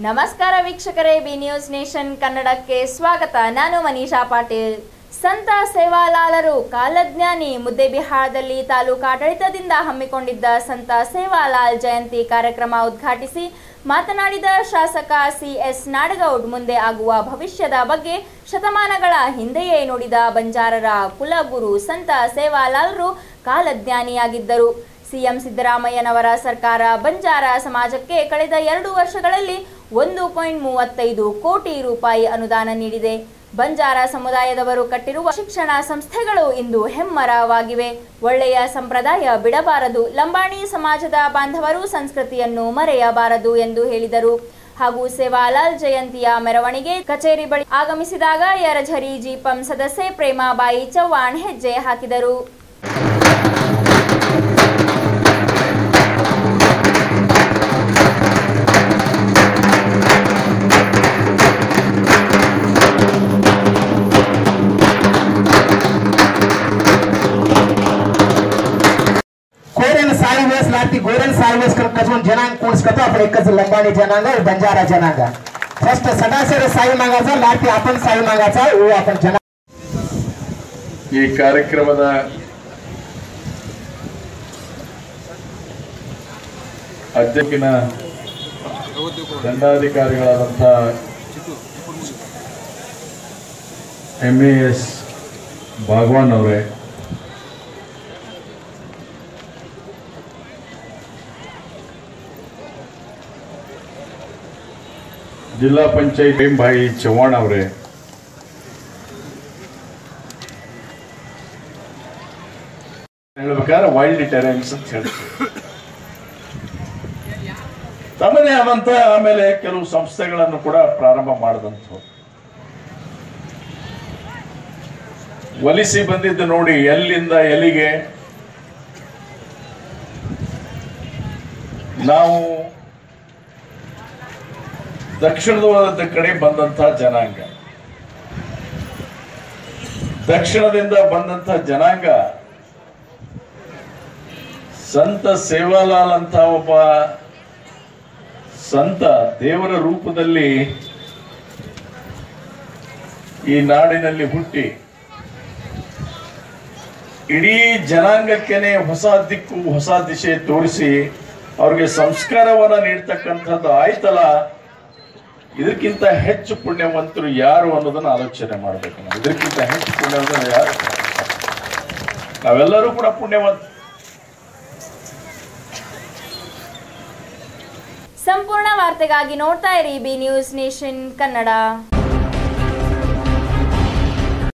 ನಮಸ್ಕಾರ ವೀಕ್ಷಕರೇ B news nation ಕನ್ನಡಕ್ಕೆ ಸ್ವಾಗತ ನಾನು ಮನೀಷಾ ಪಾಟೀಲ್ ಸಂತ ಸೇವಾಲಾಲರು ಕಾಲಜ್ಞಾನಿ ಮುದ್ದೆಬಿಹಾರದಲ್ಲಿ ತಾಲೂಕು ಆಡಳಿತದಿಂದ ಹಮ್ಮಿಕೊಂಡಿದ್ದ ಸಂತ ಸೇವಾಲಾಲ್ ಜಯಂತಿ ಕಾರ್ಯಕ್ರಮ ಉದ್ಘಾಟಿಸಿ ಮಾತನಾಡಿದ ಶಾಸಕ ಸಿಎಸ್ ನಾಡಗೌಡ್ ಮುಂದೆ ಆಗುವ ಭವಿಷ್ಯದ ಬಗ್ಗೆ ಶತಮಾನಗಳ ಹಿಂದೆಯೇ ನುಡಿದ ಬಂಜಾರರ ಕುಲಗುರು ಸಂತ ಸೇವಾಲಾಲ್ರು ಕಾಲಜ್ಞಾನಿಯಾಗಿದ್ದರು ಸಿಎಂ ಸಿದ್ದರಾಮಯ್ಯನವರ ಸರ್ಕಾರ ಬಂಜಾರ ಸಮಾಜಕ್ಕೆ ಕಳೆದ ಎರಡು ವರ್ಷಗಳಲ್ಲಿ ಒಂದು ಪಾಯಿಂಟ್ ಮೂವತ್ತೈದು ಕೋಟಿ ರೂಪಾಯಿ ಅನುದಾನ ನೀಡಿದೆ ಬಂಜಾರ ಸಮುದಾಯದವರು ಕಟ್ಟಿರುವ ಶಿಕ್ಷಣ ಸಂಸ್ಥೆಗಳು ಇಂದು ಹೆಮ್ಮರವಾಗಿವೆ ಒಳ್ಳೆಯ ಸಂಪ್ರದಾಯ ಬಿಡಬಾರದು ಲಂಬಾಣಿ ಸಮಾಜದ ಬಾಂಧವರು ಸಂಸ್ಕೃತಿಯನ್ನು ಮರೆಯಬಾರದು ಎಂದು ಹೇಳಿದರು ಹಾಗೂ ಸೇವಾಲಾಲ್ ಜಯಂತಿಯ ಮೆರವಣಿಗೆ ಕಚೇರಿ ಬಳಿ ಆಗಮಿಸಿದಾಗ ಯರझरी ಜಿಪಂ ಸದಸ್ಯೆ ಪ್ರೇಮಾಬಾಯಿ ಚವ್ಹಾಣ್ ಹೆಜ್ಜೆ ಹಾಕಿದರು ಕೋರೆನ ಸಾಯಿ ಲಾತಿ ಗೋರೆನ ಸಾಯಿ ಕಚ್ಕೊಂಡು ಜನಾಂಗ ಕೂಡಿಸ್ಕೊತ आपण एकच लंबाडी जनांग आणि बंजारा जनांग फर्स्ट सदाशेर साई मागाचा लाती आपण साई मागाचा उ आपण जना ಈ ಕಾರ್ಯಕ್ರಮದ ಅಧ್ಯಕ್ಷನ ದಂಡಾಧಿಕಾರಿಗಳಾದಂಥ ಎಂ ಎ ಎಸ್ ಭಾಗವಾನ್ ಅವರೇ ಜಿಲ್ಲಾ ಪಂಚಾಯತ್ ಭೀಮ್ಭಾಯಿ ಚವ್ಹಾಣ್ ಅವರೇ ಹೇಳ್ಬೇಕಾದ್ರೆ ವೈಲ್ಡ್ ಟೆರೆನ್ಸ್ ಅಂತ ಹೇಳ್ತೀವಿ ತಮ್ಮದೇ ಆದಂತ ಆಮೇಲೆ ಕೆಲವು ಸಂಸ್ಥೆಗಳನ್ನು ಕೂಡ ಪ್ರಾರಂಭ ಮಾಡಿದಂಥವು ಒಲಿಸಿ ಬಂದಿದ್ದು ನೋಡಿ ಎಲ್ಲಿಂದ ಎಲ್ಲಿಗೆ ನಾವು ದಕ್ಷಿಣದ ಕಡೆ ಬಂದಂತ ಜನಾಂಗ ದಕ್ಷಿಣದಿಂದ ಬಂದಂತ ಜನಾಂಗ ಸಂತ ಸೇವಾಲಾಲ್ ಅಂತ ಒಬ್ಬ ಸಂತ ದೇವರ ರೂಪದಲ್ಲಿ ಈ ನಾಡಿನಲ್ಲಿ ಹುಟ್ಟಿ ಇಡೀ ಜನಾಂಗಕ್ಕೆನೆ ಹೊಸ ದಿಕ್ಕು ಹೊಸ ದಿಶೆ ತೋರಿಸಿ ಅವ್ರಿಗೆ ಸಂಸ್ಕಾರವನ್ನ ನೀಡ್ತಕ್ಕಂಥದ್ದು ಆಯ್ತಲ್ಲ ಇದಕ್ಕಿಂತ ಹೆಚ್ಚು ಪುಣ್ಯವಂತರು ಯಾರು ಅನ್ನೋದನ್ನ ಆಲೋಚನೆ ಮಾಡ್ಬೇಕು ನಾವು ಇದಕ್ಕಿಂತ ಹೆಚ್ಚು ಪುಣ್ಯವಂತರು ಯಾರು ನಾವೆಲ್ಲರೂ ಕೂಡ ಪುಣ್ಯವಂತ ಸಂಪೂರ್ಣ ವಾರ್ತೆಗಾಗಿ ನೋಡ್ತಾ ಇರಿ ಬಿ ನ್ಯೂಸ್ ನೇಷನ್ ಕನ್ನಡ